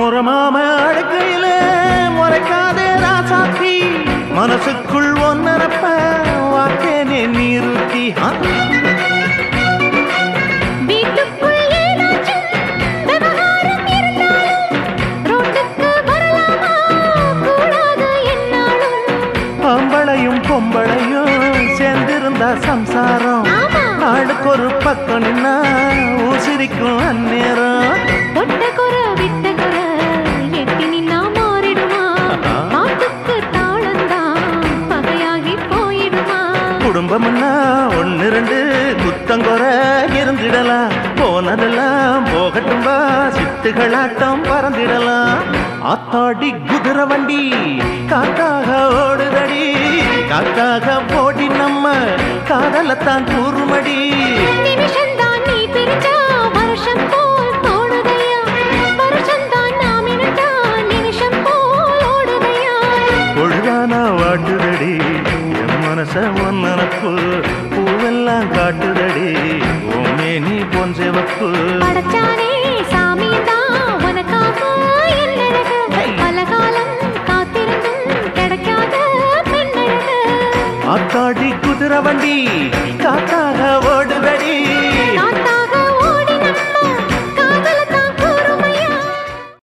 முறமாம அழைக்கையில முறைக்காதே ராசாத்தி மனசுக்குள் ஒன்னரப்ப வாக்கேனே நீருத்தி ஆ வீட்டுக்குள் ஏதாச்சும் விவகாரம் இருந்தாலும் ரோட்டுக்கு வரலாமா கூடாது என்னாலும் ஆம்பளையும் பொம்பளையும் சேர்ந்திருந்தா சம்சாரம் ஆமா. ஆளுக்கு ஒரு பக்கம் நின்னா ஊசிரிக்கும் அந்நேரம் ஒட்ட குற விட்ட குற எட்டி நின்னா மாறிடுமா பாட்டுக்கு தாளந்தான் பகையாகி போயிடுமா குடும்பம்னா ஒன்னு ரெண்டு குத்தங்குறை இருந்திடலாம் போனதெல்லாம் போகட்டும் வா சித்துகளாட்டம் பறந்திடலாம் ஆத்தாடி குதிரை வண்டி காக்காக ஓடுதடி காக்காக ஓடி நம்ம காதலத்தான் கூறுமடி நிமிஷம்தான் நீ பிரிஞ்சா வருஷம் போல் தோணுதையா வருஷம்தான் நாம் இணைஞ்சா நிமிஷம் போல் ஓடுதையா பொழுதானா வாட்டுதடி என் மனச ஒன்னனப்பு பூவெல்லாம் காட்டுதடி ஓமே நீ பொஞ்சவப்பு படைச்சானே சாமி தான் உனக்காக என்னழகு பல காலம் காத்திருந்தும் கிடைக்காத பெண்ணழகு ஆத்தாடி குதிரை வண்டி காக்காக ஓடுதடி காத்து